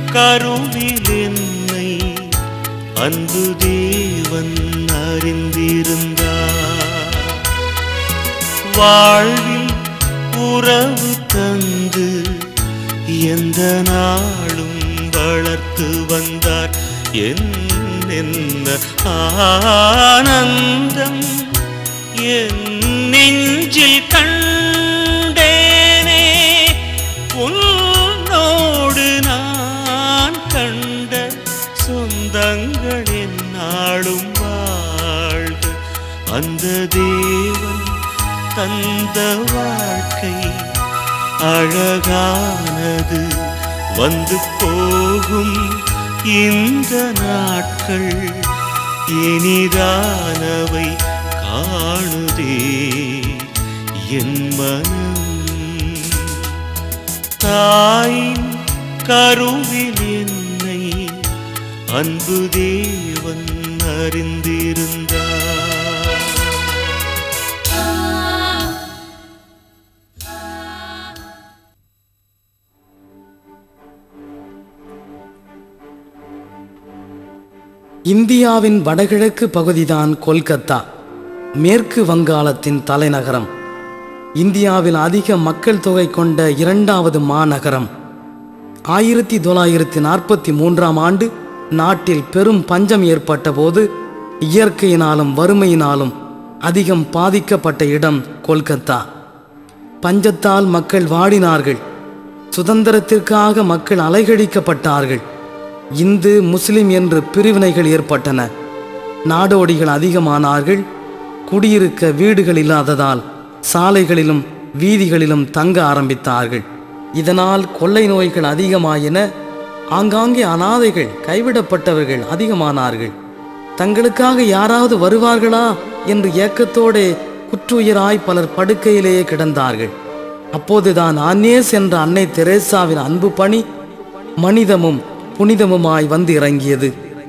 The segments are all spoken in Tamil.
கருவில் என்னை அன்பு தேவன் அறிந்திருந்தார் வாழ்வில் உறவு தந்து எந்த நாளும் வளர்த்து வந்தார் என் என்ன ஆனந்தம் என் நெஞ்சில் கண்டேனே உன்னோடு நான் கண்ட சொந்தங்கள் என்னாலும் வாழ்க அந்த தேவன் தந்த வாழ்க்கை அழகானது வந்து போகும் இந்த நாட்கள் இனிதானவை காணுதே என் மனம் தாயின் கருவில் என்னை அன்பு தேவன் அறிந்திருந்தார் இந்தியாவின் வடகிழக்கு பகுதிதான் கொல்கத்தா மேற்கு வங்காளத்தின் தலைநகரம் இந்தியாவில் அதிக மக்கள் தொகை கொண்ட இரண்டாவது மாநகரம் ஆயிரத்தி தொள்ளாயிரத்தி நாற்பத்தி மூன்றாம் ஆண்டு நாட்டில் பெரும் பஞ்சம் ஏற்பட்ட போது இயற்கையினாலும் வறுமையினாலும் அதிகம் பாதிக்கப்பட்ட இடம் கொல்கத்தா பஞ்சத்தால் மக்கள் வாடினார்கள் சுதந்திரத்திற்காக மக்கள் அலைகழிக்கப்பட்டார்கள் இந்து முஸ்லிம் என்று பிரிவினைகள் ஏற்பட்டன நாடோடிகள் அதிகமானார்கள் குடியிருக்க வீடுகள் இல்லாததால் சாலைகளிலும் வீதிகளிலும் தங்க ஆரம்பித்தார்கள் இதனால் கொள்ளை நோய்கள் அதிகமாயின ஆங்காங்கே அனாதைகள் கைவிடப்பட்டவர்கள் அதிகமானார்கள் தங்களுக்காக யாராவது வருவார்களா என்று ஏக்கத்தோடே குற்றுயிராய் பலர் படுக்கையிலேயே கிடந்தார்கள் அப்போதுதான் ஆன்னேஸ் என்ற அன்னை தெரேசாவின் அன்பு பணி மனிதமும் புனிதமுமாய் வந்து இறங்கியது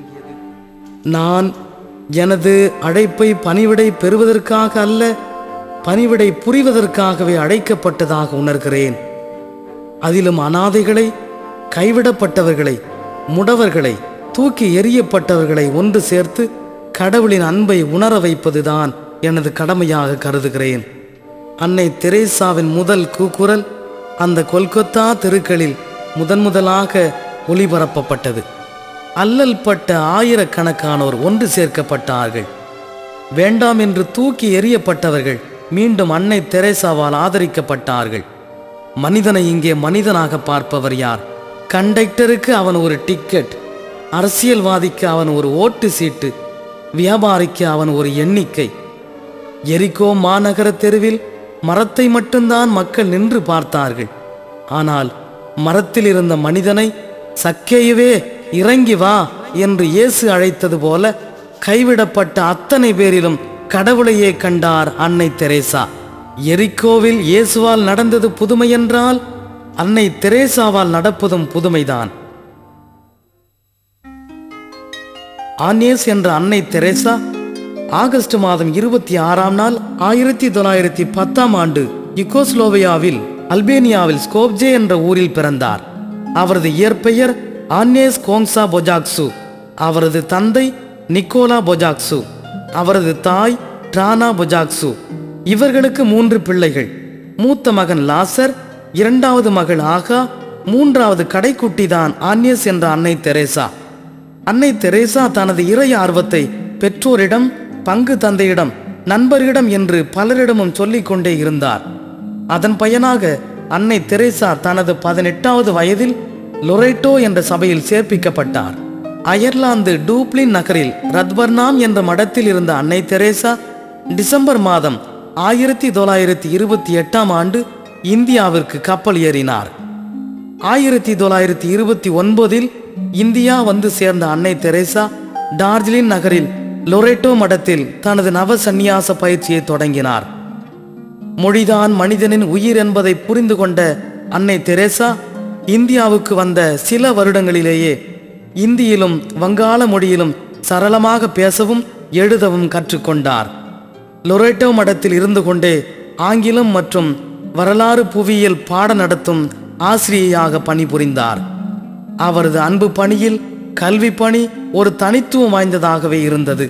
நான் எனது அழைப்பை பணிவிடை பெறுவதற்காக அல்ல பணிவிடை புரிவதற்காகவே அழைக்கப்பட்டதாக உணர்கிறேன் அதிலும் அனாதைகளை கைவிடப்பட்டவர்களை முடவர்களை தூக்கி எறியப்பட்டவர்களை ஒன்று சேர்த்து கடவுளின் அன்பை உணர வைப்பதுதான் எனது கடமையாக கருதுகிறேன் அன்னை தெரேசாவின் முதல் கூக்குரல் அந்த கொல்கத்தா தெருக்களில் முதன் முதலாக ஒளிபரப்பப்பட்டது அல்லல் பட்ட ஆயிரக்கணக்கானோர் ஒன்று சேர்க்கப்பட்டார்கள் வேண்டாம் என்று தூக்கி எறியப்பட்டவர்கள் மீண்டும் அன்னை தெரேசாவால் ஆதரிக்கப்பட்டார்கள் மனிதனை இங்கே மனிதனாக பார்ப்பவர் யார் கண்டக்டருக்கு அவன் ஒரு டிக்கெட் அரசியல்வாதிக்கு அவன் ஒரு ஓட்டு சீட்டு வியாபாரிக்கு அவன் ஒரு எண்ணிக்கை எரிகோ மாநகர தெருவில் மரத்தை மட்டும்தான் மக்கள் நின்று பார்த்தார்கள் ஆனால் மரத்தில் இருந்த மனிதனை சக்கேயுவே இறங்கி வா என்று இயேசு அழைத்தது போல கைவிடப்பட்ட அத்தனை பேரிலும் கடவுளையே கண்டார் அன்னை தெரேசா எரிக்கோவில் இயேசுவால் நடந்தது புதுமையென்றால் அன்னை தெரேசாவால் நடப்பதும் புதுமைதான் ஆனேஸ் என்ற அன்னை தெரேசா ஆகஸ்ட் மாதம் இருபத்தி ஆறாம் நாள் ஆயிரத்தி தொள்ளாயிரத்தி பத்தாம் ஆண்டு யுகோஸ்லோவியாவில் அல்பேனியாவில் ஸ்கோப்ஜே என்ற ஊரில் பிறந்தார் அவரது இயற்பெயர் ஆன்னேஸ் கோங்சா பொஜாக்சு அவரது தந்தை நிக்கோலா பொஜாக்சு அவரது தாய் ட்ரானா பொஜாக்சு இவர்களுக்கு மூன்று பிள்ளைகள் மூத்த மகன் லாசர் இரண்டாவது மகள் ஆகா மூன்றாவது கடைக்குட்டிதான் ஆன்யஸ் என்ற அன்னை தெரேசா அன்னை தெரேசா தனது இறை ஆர்வத்தை பெற்றோரிடம் பங்கு தந்தையிடம் நண்பரிடம் என்று பலரிடமும் சொல்லிக் கொண்டே இருந்தார் அதன் பயனாக அன்னை தெரேசா தனது பதினெட்டாவது வயதில் லொரைட்டோ என்ற சபையில் சேர்ப்பிக்கப்பட்டார் அயர்லாந்து டூப்ளின் நகரில் ரத்பர்னாம் என்ற மடத்தில் இருந்த அன்னை தெரேசா டிசம்பர் மாதம் ஆயிரத்தி தொள்ளாயிரத்தி இருபத்தி எட்டாம் ஆண்டு இந்தியாவிற்கு கப்பல் ஏறினார் ஆயிரத்தி தொள்ளாயிரத்தி இருபத்தி ஒன்பதில் இந்தியா வந்து சேர்ந்த அன்னை தெரேசா டார்ஜிலிங் நகரில் லொரேட்டோ மடத்தில் தனது நவ சந்நியாச பயிற்சியை தொடங்கினார் மொழிதான் மனிதனின் உயிர் என்பதை புரிந்து கொண்ட அன்னை தெரேசா இந்தியாவுக்கு வந்த சில வருடங்களிலேயே இந்தியிலும் வங்காள மொழியிலும் சரளமாக பேசவும் எழுதவும் கற்றுக்கொண்டார் லொரேட்டோ மடத்தில் இருந்து கொண்டே ஆங்கிலம் மற்றும் வரலாறு புவியியல் பாட நடத்தும் ஆசிரியையாக பணிபுரிந்தார் அவரது அன்பு பணியில் கல்வி பணி ஒரு தனித்துவம் வாய்ந்ததாகவே இருந்தது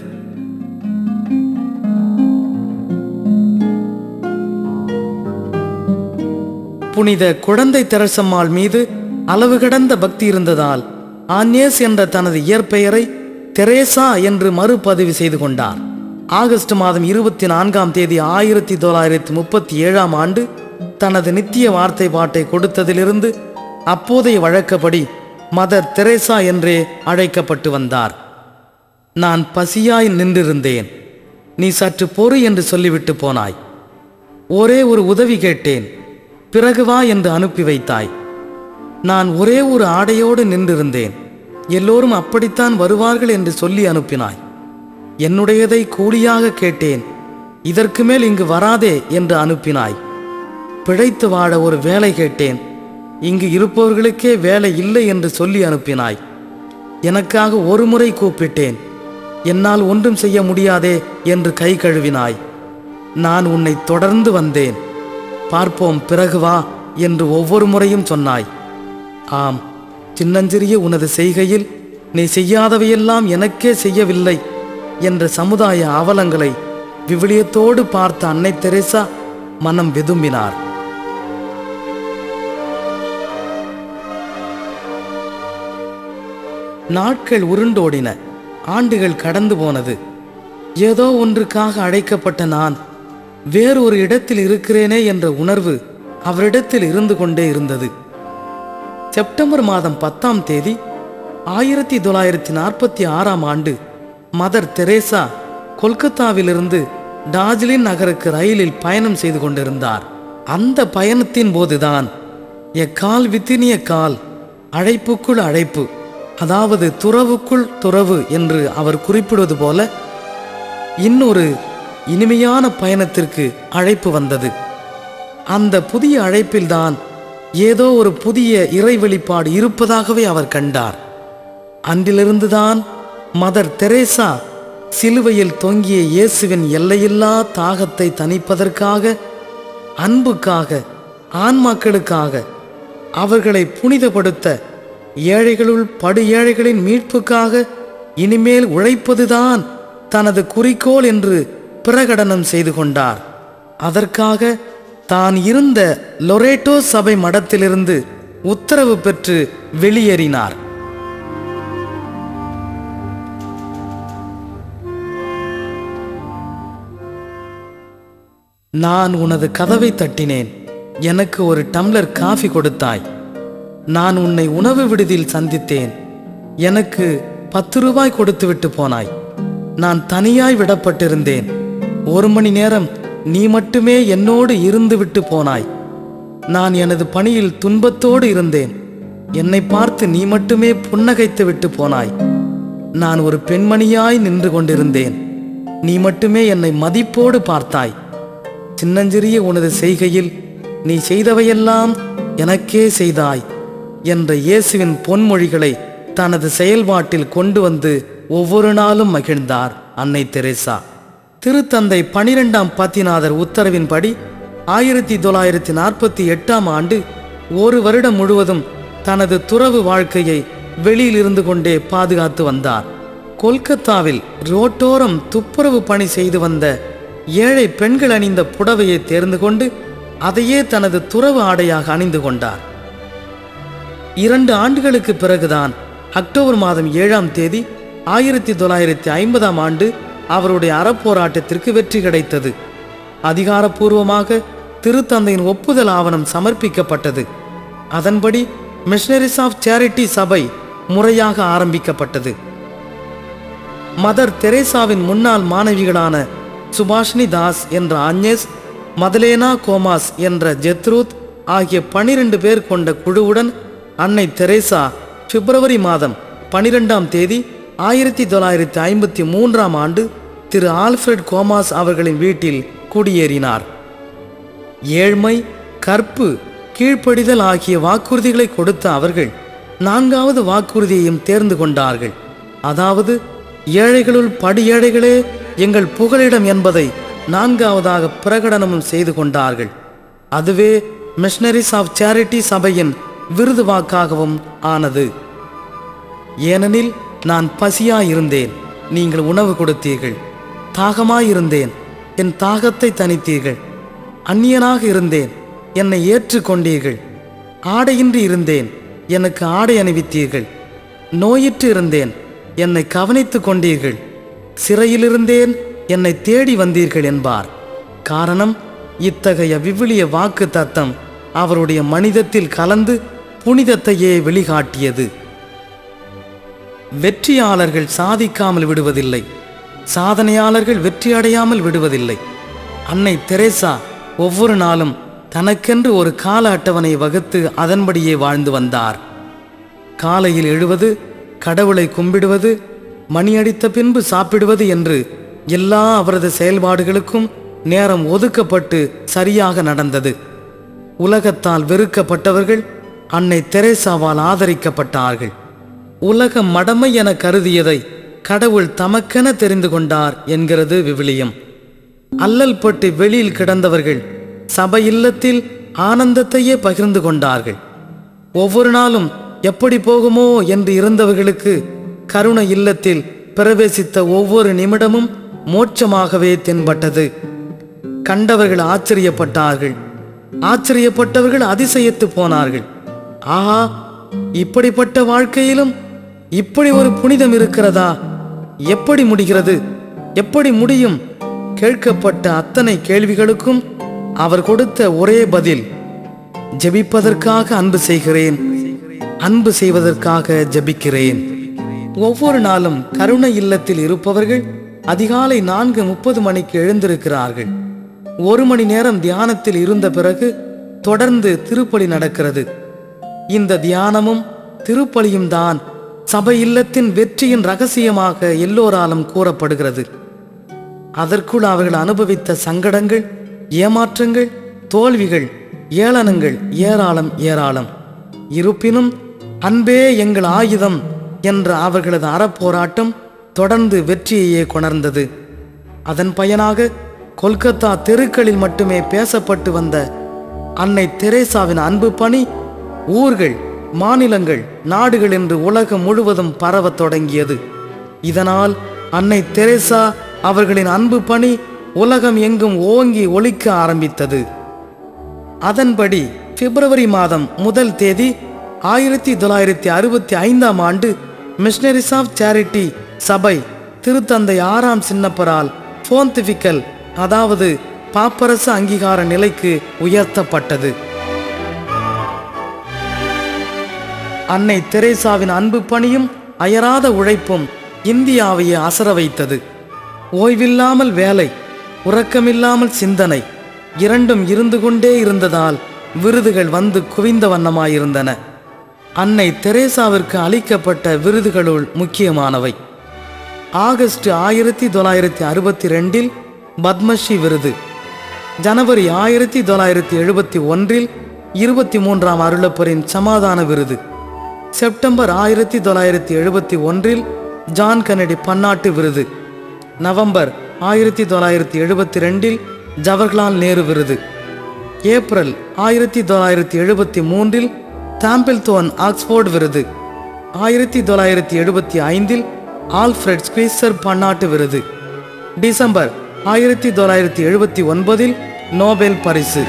புனித குழந்தை தெரசம்மாள் மீது அளவு கடந்த பக்தி இருந்ததால் ஆன்யேஸ் என்ற தனது இயற்பெயரை தெரேசா என்று மறுபதிவு செய்து கொண்டார் ஆகஸ்ட் மாதம் இருபத்தி நான்காம் தேதி ஆயிரத்தி தொள்ளாயிரத்தி முப்பத்தி ஏழாம் ஆண்டு தனது நித்திய வார்த்தை பாட்டை கொடுத்ததிலிருந்து அப்போதைய வழக்கப்படி மதர் தெரேசா என்றே அழைக்கப்பட்டு வந்தார் நான் பசியாய் நின்றிருந்தேன் நீ சற்று பொறு என்று சொல்லிவிட்டு போனாய் ஒரே ஒரு உதவி கேட்டேன் பிறகு வா என்று அனுப்பி வைத்தாய் நான் ஒரே ஒரு ஆடையோடு நின்றிருந்தேன் எல்லோரும் அப்படித்தான் வருவார்கள் என்று சொல்லி அனுப்பினாய் என்னுடையதை கூலியாக கேட்டேன் இதற்கு மேல் இங்கு வராதே என்று அனுப்பினாய் பிழைத்து வாழ ஒரு வேலை கேட்டேன் இங்கு இருப்பவர்களுக்கே வேலை இல்லை என்று சொல்லி அனுப்பினாய் எனக்காக ஒரு முறை கூப்பிட்டேன் என்னால் ஒன்றும் செய்ய முடியாதே என்று கை கழுவினாய் நான் உன்னை தொடர்ந்து வந்தேன் பார்ப்போம் பிறகு வா என்று ஒவ்வொரு முறையும் சொன்னாய் ஆம் சின்னஞ்சிறிய உனது செய்கையில் நீ செய்யாதவையெல்லாம் எனக்கே செய்யவில்லை என்ற சமுதாய அவலங்களை விவிலியத்தோடு பார்த்த அன்னை தெரேசா மனம் விதும்பினார் நாட்கள் உருண்டோடின ஆண்டுகள் கடந்து போனது ஏதோ ஒன்றுக்காக அழைக்கப்பட்ட நான் வேறொரு இடத்தில் இருக்கிறேனே என்ற உணர்வு அவரிடத்தில் இருந்து கொண்டே இருந்தது செப்டம்பர் மாதம் பத்தாம் தேதி ஆயிரத்தி தொள்ளாயிரத்தி நாற்பத்தி ஆறாம் ஆண்டு மதர் தெரேசா கொல்கத்தாவிலிருந்து டார்ஜிலிங் நகருக்கு ரயிலில் பயணம் செய்து கொண்டிருந்தார் அந்த பயணத்தின் போதுதான் எக்கால் வித்தினிய கால் அழைப்புக்குள் அழைப்பு அதாவது துறவுக்குள் துறவு என்று அவர் குறிப்பிடுவது போல இன்னொரு இனிமையான பயணத்திற்கு அழைப்பு வந்தது அந்த புதிய அழைப்பில்தான் ஏதோ ஒரு புதிய இறை வெளிப்பாடு இருப்பதாகவே அவர் கண்டார் அன்றிலிருந்துதான் மதர் தெரேசா சிலுவையில் தொங்கிய இயேசுவின் எல்லையில்லா தாகத்தை தணிப்பதற்காக அன்புக்காக ஆன்மாக்களுக்காக அவர்களை புனிதப்படுத்த ஏழைகளுள் படு ஏழைகளின் மீட்புக்காக இனிமேல் உழைப்பதுதான் தனது குறிக்கோள் என்று பிரகடனம் செய்து கொண்டார் அதற்காக தான் இருந்த லொரேட்டோ சபை மடத்திலிருந்து உத்தரவு பெற்று வெளியேறினார் நான் உனது கதவை தட்டினேன் எனக்கு ஒரு டம்ளர் காஃபி கொடுத்தாய் நான் உன்னை உணவு விடுதியில் சந்தித்தேன் எனக்கு பத்து ரூபாய் கொடுத்து விட்டு போனாய் நான் தனியாய் விடப்பட்டிருந்தேன் ஒரு மணி நேரம் நீ மட்டுமே என்னோடு இருந்து விட்டு போனாய் நான் எனது பணியில் துன்பத்தோடு இருந்தேன் என்னை பார்த்து நீ மட்டுமே புன்னகைத்து விட்டு போனாய் நான் ஒரு பெண்மணியாய் நின்று கொண்டிருந்தேன் நீ மட்டுமே என்னை மதிப்போடு பார்த்தாய் சின்னஞ்சிறிய உனது செய்கையில் நீ செய்தவையெல்லாம் எனக்கே செய்தாய் என்ற இயேசுவின் பொன்மொழிகளை தனது செயல்பாட்டில் கொண்டு வந்து ஒவ்வொரு நாளும் மகிழ்ந்தார் அன்னை தெரேசா திருத்தந்தை பனிரெண்டாம் பத்திநாதர் உத்தரவின்படி ஆயிரத்தி தொள்ளாயிரத்தி நாற்பத்தி எட்டாம் ஆண்டு ஒரு வருடம் முழுவதும் தனது துறவு வாழ்க்கையை வெளியில் இருந்து கொண்டே பாதுகாத்து வந்தார் கொல்கத்தாவில் ரோட்டோரம் துப்புரவு பணி செய்து வந்த ஏழை பெண்கள் அணிந்த புடவையை தேர்ந்து கொண்டு அதையே தனது துறவு ஆடையாக அணிந்து கொண்டார் இரண்டு ஆண்டுகளுக்கு பிறகுதான் அக்டோபர் மாதம் ஏழாம் தேதி ஆயிரத்தி தொள்ளாயிரத்தி ஐம்பதாம் ஆண்டு அவருடைய அறப்போராட்டத்திற்கு வெற்றி கிடைத்தது அதிகாரப்பூர்வமாக திருத்தந்தையின் ஒப்புதல் ஆவணம் சமர்ப்பிக்கப்பட்டது அதன்படி மிஷனரிஸ் ஆஃப் சேரிட்டி சபை முறையாக ஆரம்பிக்கப்பட்டது மதர் தெரேசாவின் முன்னாள் மாணவிகளான சுபாஷினி தாஸ் என்ற அஞ்ஞேஸ் மதலேனா கோமாஸ் என்ற ஜெத்ரூத் ஆகிய பனிரெண்டு பேர் கொண்ட குழுவுடன் அன்னை தெரேசா பிப்ரவரி மாதம் பனிரெண்டாம் தேதி ஆயிரத்தி தொள்ளாயிரத்தி ஐம்பத்தி மூன்றாம் ஆண்டு திரு ஆல்ஃபிரட் கோமாஸ் அவர்களின் வீட்டில் குடியேறினார் ஏழ்மை கற்பு கீழ்ப்படிதல் ஆகிய வாக்குறுதிகளை கொடுத்த அவர்கள் நான்காவது வாக்குறுதியையும் தேர்ந்து கொண்டார்கள் அதாவது ஏழைகளுள் படி ஏழைகளே எங்கள் புகலிடம் என்பதை நான்காவதாக பிரகடனமும் செய்து கொண்டார்கள் அதுவே மிஷனரிஸ் ஆஃப் சேரிட்டி சபையின் விருது வாக்காகவும் ஆனது ஏனெனில் நான் பசியாயிருந்தேன் நீங்கள் உணவு கொடுத்தீர்கள் தாகமாயிருந்தேன் என் தாகத்தை தணித்தீர்கள் அந்நியனாக இருந்தேன் என்னை ஏற்றுக்கொண்டீர்கள் ஆடையின்றி இருந்தேன் எனக்கு ஆடை அணிவித்தீர்கள் நோயிற்று இருந்தேன் என்னை கவனித்துக் கொண்டீர்கள் சிறையிலிருந்தேன் என்னை தேடி வந்தீர்கள் என்பார் காரணம் இத்தகைய விவிலிய வாக்கு தத்தம் அவருடைய மனிதத்தில் கலந்து புனிதத்தையே வெளிகாட்டியது வெற்றியாளர்கள் சாதிக்காமல் விடுவதில்லை சாதனையாளர்கள் வெற்றி அடையாமல் விடுவதில்லை அன்னை தெரேசா ஒவ்வொரு நாளும் தனக்கென்று ஒரு கால அட்டவணை வகுத்து அதன்படியே வாழ்ந்து வந்தார் காலையில் எழுவது கடவுளை கும்பிடுவது மணி அடித்த பின்பு சாப்பிடுவது என்று எல்லா அவரது செயல்பாடுகளுக்கும் நேரம் ஒதுக்கப்பட்டு சரியாக நடந்தது உலகத்தால் வெறுக்கப்பட்டவர்கள் அன்னை தெரேசாவால் ஆதரிக்கப்பட்டார்கள் உலகம் மடமை என கருதியதை கடவுள் தமக்கென தெரிந்து கொண்டார் என்கிறது விவிலியம் அல்லல் பட்டு வெளியில் கிடந்தவர்கள் சபை இல்லத்தில் ஆனந்தத்தையே பகிர்ந்து கொண்டார்கள் ஒவ்வொரு நாளும் எப்படி போகுமோ என்று இருந்தவர்களுக்கு கருணை இல்லத்தில் பிரவேசித்த ஒவ்வொரு நிமிடமும் மோட்சமாகவே தென்பட்டது கண்டவர்கள் ஆச்சரியப்பட்டார்கள் ஆச்சரியப்பட்டவர்கள் அதிசயித்து போனார்கள் ஆஹா இப்படிப்பட்ட வாழ்க்கையிலும் இப்படி ஒரு புனிதம் இருக்கிறதா எப்படி முடிகிறது எப்படி முடியும் கேட்கப்பட்ட அத்தனை கேள்விகளுக்கும் அவர் கொடுத்த ஒரே பதில் ஜெபிப்பதற்காக அன்பு செய்கிறேன் அன்பு செய்வதற்காக ஜெபிக்கிறேன் ஒவ்வொரு நாளும் கருணை இல்லத்தில் இருப்பவர்கள் அதிகாலை நான்கு முப்பது மணிக்கு எழுந்திருக்கிறார்கள் ஒரு மணி நேரம் தியானத்தில் இருந்த பிறகு தொடர்ந்து திருப்பலி நடக்கிறது இந்த தியானமும் திருப்பலியும் தான் சபை இல்லத்தின் வெற்றியின் ரகசியமாக எல்லோராலும் கூறப்படுகிறது அதற்குள் அவர்கள் அனுபவித்த சங்கடங்கள் ஏமாற்றங்கள் தோல்விகள் ஏளனங்கள் ஏராளம் ஏராளம் இருப்பினும் அன்பே எங்கள் ஆயுதம் என்ற அவர்களது அறப்போராட்டம் தொடர்ந்து வெற்றியையே கொணர்ந்தது அதன் பயனாக கொல்கத்தா தெருக்களில் மட்டுமே பேசப்பட்டு வந்த அன்னை தெரேசாவின் அன்பு பணி ஊர்கள் மாநிலங்கள் நாடுகள் என்று உலகம் முழுவதும் பரவத் தொடங்கியது இதனால் அன்னை தெரேசா அவர்களின் அன்பு பணி உலகம் எங்கும் ஓங்கி ஒலிக்க ஆரம்பித்தது அதன்படி பிப்ரவரி மாதம் முதல் தேதி ஆயிரத்தி தொள்ளாயிரத்தி அறுபத்தி ஐந்தாம் ஆண்டு மிஷனரிஸ் ஆஃப் சேரிட்டி சபை திருத்தந்தை ஆறாம் சின்னப்பரால் போன்திபிக்கல் அதாவது பாப்பரச அங்கீகார நிலைக்கு உயர்த்தப்பட்டது அன்னை தெரேசாவின் அன்பு பணியும் அயராத உழைப்பும் இந்தியாவையே அசர வைத்தது ஓய்வில்லாமல் வேலை உறக்கமில்லாமல் சிந்தனை இரண்டும் இருந்து கொண்டே இருந்ததால் விருதுகள் வந்து குவிந்த வண்ணமாயிருந்தன அன்னை தெரேசாவிற்கு அளிக்கப்பட்ட விருதுகளுள் முக்கியமானவை ஆகஸ்ட் ஆயிரத்தி தொள்ளாயிரத்தி அறுபத்தி ரெண்டில் பத்மஸ்ரீ விருது ஜனவரி ஆயிரத்தி தொள்ளாயிரத்தி எழுபத்தி ஒன்றில் இருபத்தி மூன்றாம் அருளப்பரின் சமாதான விருது செப்டம்பர் ஆயிரத்தி தொள்ளாயிரத்தி எழுபத்தி ஒன்றில் ஜான் கென்னடி பன்னாட்டு விருது நவம்பர் ஆயிரத்தி தொள்ளாயிரத்தி எழுபத்தி ரெண்டில் ஜவஹர்லால் நேரு விருது ஏப்ரல் ஆயிரத்தி தொள்ளாயிரத்தி எழுபத்தி மூன்றில் தாம்பிள்தோன் ஆக்ஸ்போர்ட் விருது ஆயிரத்தி தொள்ளாயிரத்தி எழுபத்தி ஐந்தில் ஆல்ஃபிரட் ஸ்குவீசர் பன்னாட்டு விருது டிசம்பர் ஆயிரத்தி தொள்ளாயிரத்தி எழுபத்தி ஒன்பதில் நோபல் பரிசு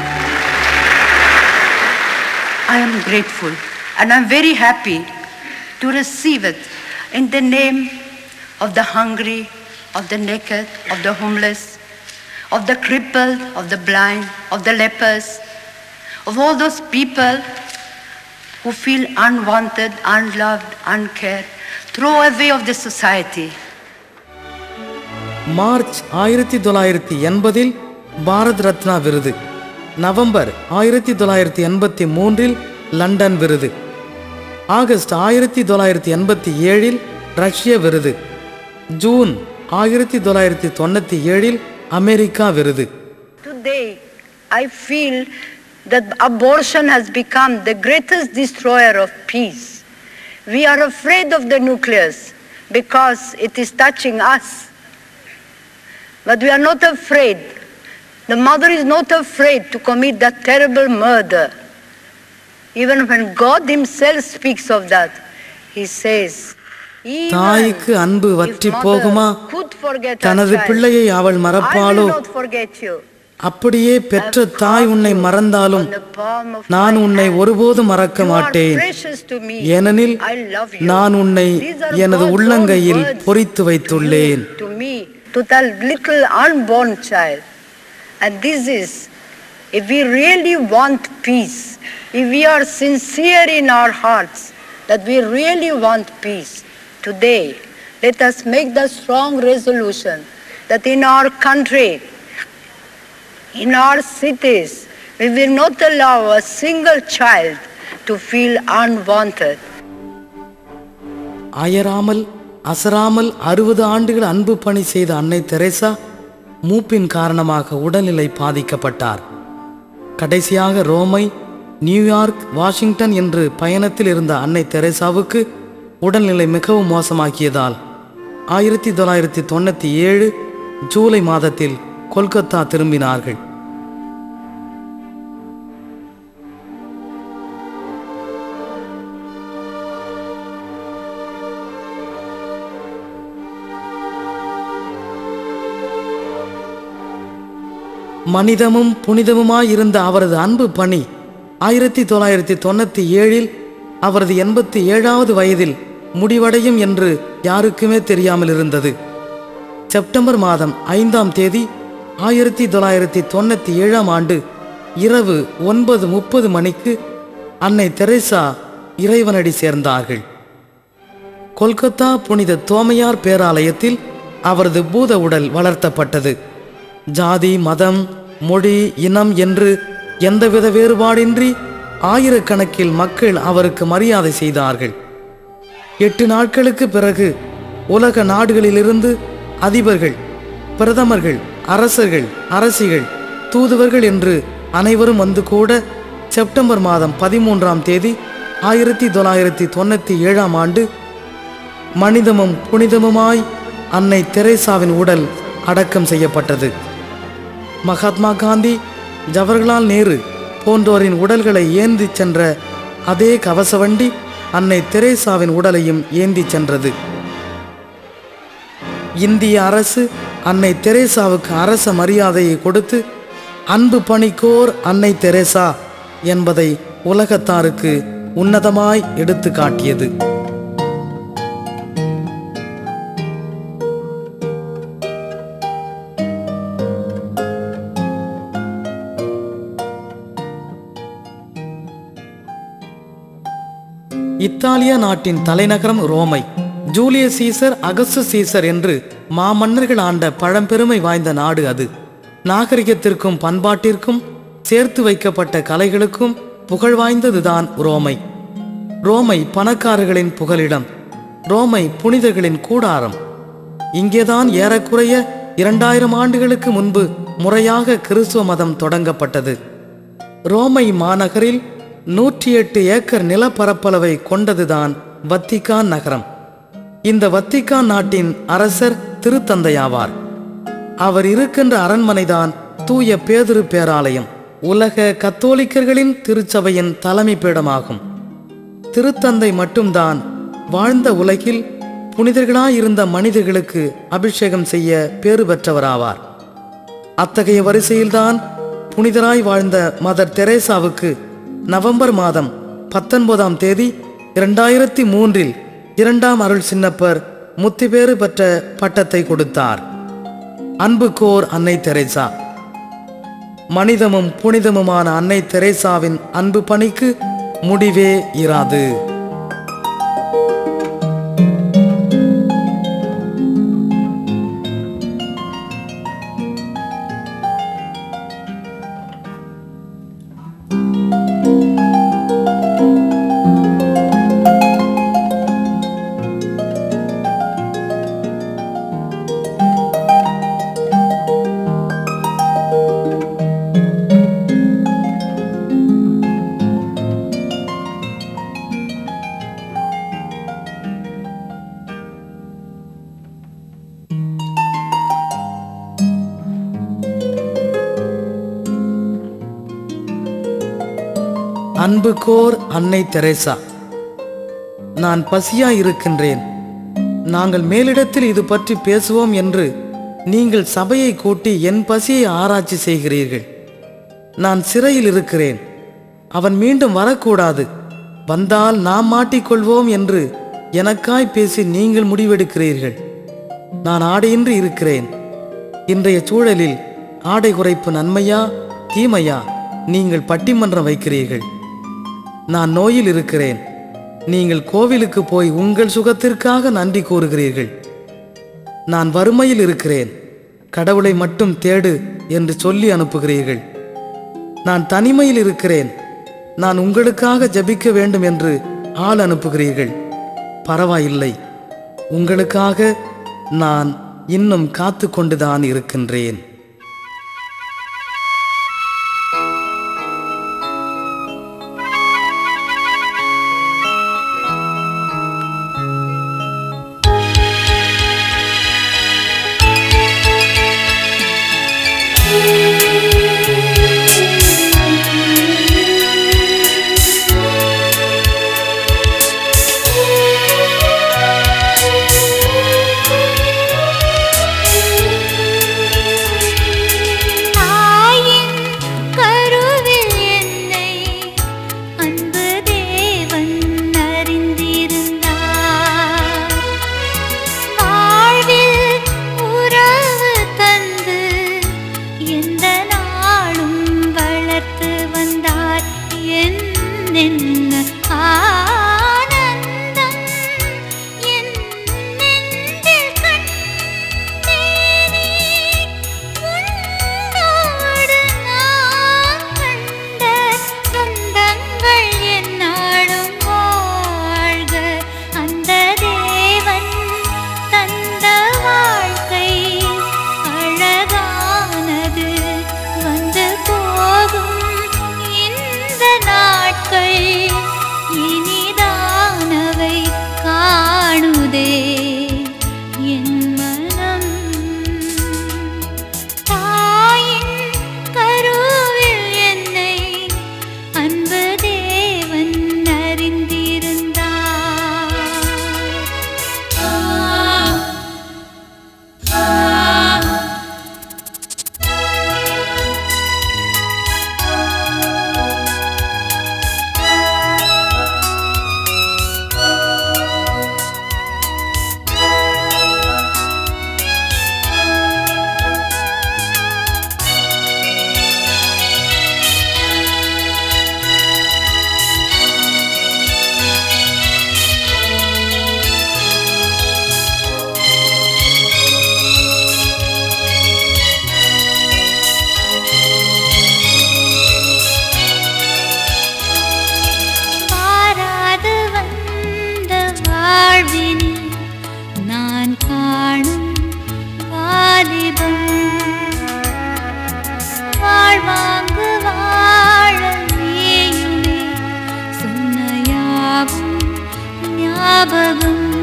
I am grateful and I'm very happy to receive it in the name of the hungry, of the naked, of the homeless, of the crippled, of the blind, of the lepers, of all those people who feel unwanted, unloved, uncared, throw away of the society. March ஆயிரத்தி தொள்ளாயிரத்தி எண்பதில் பாரத் ரத்னா விருது நவம்பர் ஆயிரத்தி தொள்ளாயிரத்தி எண்பத்தி மூன்றில் லண்டன் விருது ஆகஸ்ட் ஆயிரத்தி தொள்ளாயிரத்தி எண்பத்தி ஏழில் ரஷ்ய விருது ஜூன் ஆயிரத்தி தொள்ளாயிரத்தி தொண்ணூற்றி ஏழில் அமெரிக்கா விருது Today, I feel that abortion has become the greatest destroyer of peace. We are afraid of the nucleus because it is touching us. But we are not afraid. The mother is not afraid to commit that terrible murder. Even when God Himself speaks of that, he says, "Even தாய்க்கு அன்பு if வற்றி mother போகுமா could forget her தனது child, பிள்ளையை அவள் I மறப்பாளோ will not forget you. அப்படியே பெற்ற தாய் உன்னை மறந்தாலும் On the palm of நான் my உன்னை hand. ஒருபோதும் மறக்க You are மாட்டேன் precious to me. ஏனெனில் I love you. நான் உன்னை These are எனது God's உள்ளங்கையில் own words பொறித்து வைத்துள்ளேன் to me, to that little unborn child. And this is, if we really want peace, if we are sincere in our hearts that we really want peace, today let us make the strong resolution that in our country, in our cities, we will not allow a single child to feel unwanted. அயராமல் அசராமல் அறுபது ஆண்டுகள் அன்பு பணி செய்த அன்னை தெரேசா மூப்பின் காரணமாக உடல்நிலை பாதிக்கப்பட்டார் கடைசியாக ரோமை நியூயார்க் வாஷிங்டன் என்று பயணத்தில் இருந்த அன்னை தெரேசாவுக்கு உடல்நிலை மிகவும் மோசமாக்கியதால் ஆயிரத்தி தொள்ளாயிரத்தி தொண்ணூற்றி ஏழு ஜூலை மாதத்தில் கொல்கத்தா திரும்பினார்கள் மனிதமும் புனிதமுமாயிருந்த அவரது அன்பு பணி ஆயிரத்தி தொள்ளாயிரத்தி தொண்ணூற்றி ஏழில் அவரது எண்பத்தி ஏழாவது வயதில் முடிவடையும் என்று யாருக்குமே தெரியாமல் இருந்தது செப்டம்பர் மாதம் ஐந்தாம் தேதி ஆயிரத்தி தொள்ளாயிரத்தி தொண்ணூற்றி ஏழாம் ஆண்டு இரவு ஒன்பது முப்பது மணிக்கு அன்னை தெரேசா இறைவனடி சேர்ந்தார்கள் கொல்கத்தா புனித தோமையார் பேராலயத்தில் அவரது பூத உடல் வளர்த்தப்பட்டது ஜாதி மதம் மொழி இனம் என்று எந்தவித வேறுபாடின்றி ஆயிரக்கணக்கில் மக்கள் அவருக்கு மரியாதை செய்தார்கள் எட்டு நாட்களுக்கு பிறகு உலக நாடுகளிலிருந்து அதிபர்கள் பிரதமர்கள் அரசர்கள் அரசிகள் தூதுவர்கள் என்று அனைவரும் வந்து கூட செப்டம்பர் மாதம் பதிமூன்றாம் தேதி ஆயிரத்தி தொள்ளாயிரத்தி தொண்ணூற்றி ஏழாம் ஆண்டு மனிதமும் புனிதமுமாய் அன்னை தெரேசாவின் உடல் அடக்கம் செய்யப்பட்டது மகாத்மா காந்தி ஜவஹர்லால் நேரு போன்றோரின் உடல்களை ஏந்திச் சென்ற அதே கவசவண்டி அன்னை தெரேசாவின் உடலையும் ஏந்திச் சென்றது இந்திய அரசு அன்னை தெரேசாவுக்கு அரச மரியாதையை கொடுத்து அன்பு பணிக்கோர் அன்னை தெரேசா என்பதை உலகத்தாருக்கு உன்னதமாய் எடுத்து காட்டியது இத்தாலிய நாட்டின் தலைநகரம் ரோமை ஜூலியஸ் சீசர் அகஸ்டு சீசர் என்று மாமன்னர்கள் ஆண்ட பழம்பெருமை வாய்ந்த நாடு அது நாகரிகத்திற்கும் பண்பாட்டிற்கும் சேர்த்து வைக்கப்பட்ட கலைகளுக்கும் புகழ் வாய்ந்ததுதான் ரோமை ரோமை பணக்காரர்களின் புகலிடம் ரோமை புனிதர்களின் கூடாரம் இங்கேதான் ஏறக்குறைய இரண்டாயிரம் ஆண்டுகளுக்கு முன்பு முறையாக கிறிஸ்துவ மதம் தொடங்கப்பட்டது ரோமை மாநகரில் நூற்றி எட்டு ஏக்கர் நிலப்பரப்பளவை கொண்டதுதான் வத்திக்கான் நகரம் இந்த வத்திக்கான் நாட்டின் அரசர் திருத்தந்தையாவார் அவர் இருக்கின்ற அரண்மனைதான் தூய பேதுரு பேராலயம் உலக கத்தோலிக்கர்களின் திருச்சபையின் தலைமை பீடமாகும் திருத்தந்தை மட்டும்தான் வாழ்ந்த உலகில் புனிதர்களாயிருந்த மனிதர்களுக்கு அபிஷேகம் செய்ய பேறு பெற்றவராவார் அத்தகைய வரிசையில்தான் புனிதராய் வாழ்ந்த மதர் தெரேசாவுக்கு நவம்பர் மாதம் பத்தொன்பதாம் தேதி இரண்டாயிரத்தி மூன்றில் இரண்டாம் அருள் சின்னப்பர் முத்திபேறு பெற்ற பட்டத்தை கொடுத்தார் அன்பு கோர் அன்னை தெரேசா மனிதமும் புனிதமுமான அன்னை தெரேசாவின் அன்பு பணிக்கு முடிவே இராது அன்பு கோர் அன்னை தெரேசா நான் பசியாய் இருக்கின்றேன் நாங்கள் மேலிடத்தில் இது பற்றி பேசுவோம் என்று நீங்கள் சபையை கூட்டி என் பசியை ஆராய்ச்சி செய்கிறீர்கள் நான் சிறையில் இருக்கிறேன் அவன் மீண்டும் வரக்கூடாது வந்தால் நாம் மாட்டிக்கொள்வோம் என்று எனக்காய் பேசி நீங்கள் முடிவெடுக்கிறீர்கள் நான் ஆடையின்றி இருக்கிறேன் இன்றைய சூழலில் ஆடை குறைப்பு நன்மையா தீமையா நீங்கள் பட்டிமன்றம் வைக்கிறீர்கள் நான் நோயில் இருக்கிறேன் நீங்கள் கோவிலுக்கு போய் உங்கள் சுகத்திற்காக நன்றி கூறுகிறீர்கள் நான் வறுமையில் இருக்கிறேன் கடவுளை மட்டும் தேடு என்று சொல்லி அனுப்புகிறீர்கள் நான் தனிமையில் இருக்கிறேன் நான் உங்களுக்காக ஜபிக்க வேண்டும் என்று ஆள் அனுப்புகிறீர்கள் பரவாயில்லை உங்களுக்காக நான் இன்னும் காத்து கொண்டுதான் இருக்கின்றேன் தாயின் கருவில் என்னை அன்பு தேவன் அறிந்திருந்தார் வாழ்வில் உறவு தந்து எந்த நாளும் வளர்த்து வந்தார் என்ன ஆனந்தம் என் நெஞ்சில் கண்டேனே உன்னோடு நான் கண்ட சொந்தங்கள் என்னாலும் வாழ்க அந்த தேவன் தந்த வாழ்க்கை அழகானது வந்து போகும் இந்த நாட்கள் இனிதானவை காணுதே என் மனம் தாயின் கருவில் என்னை அன்பு தேவன் அறிந்திருந்தார் பாராது வந்த வாழ்வினில் நான் காணும் வாலிபம் வாழ்வாங்கு வாழ நீயுமே சொன்ன யாவும் ஞாபகம்